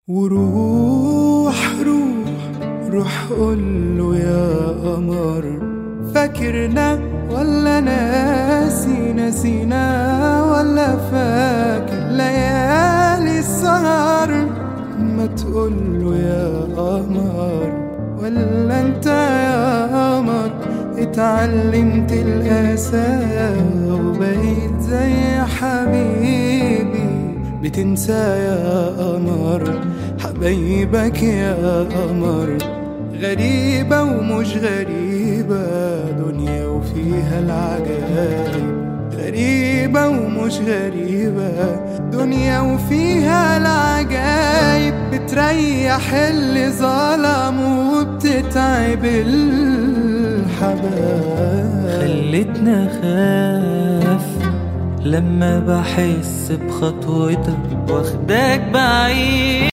وروح روح روح قوله يا قمر فاكرنا ولا ناسي نسينا ولا فاكر ليالي السهر ما تقوله يا قمر ولا انت يا قمر اتعلمت القساوة وبقيت زي حبيبي بتنسى يا قمر حبايبك يا قمر غريبة ومش غريبة دنيا وفيها العجائب غريبة ومش غريبة دنيا وفيها العجائب بتريح اللي ظلم وبتتعب الحبايب خلتنا خاف لما بحس بخطوتك واخداك بعيد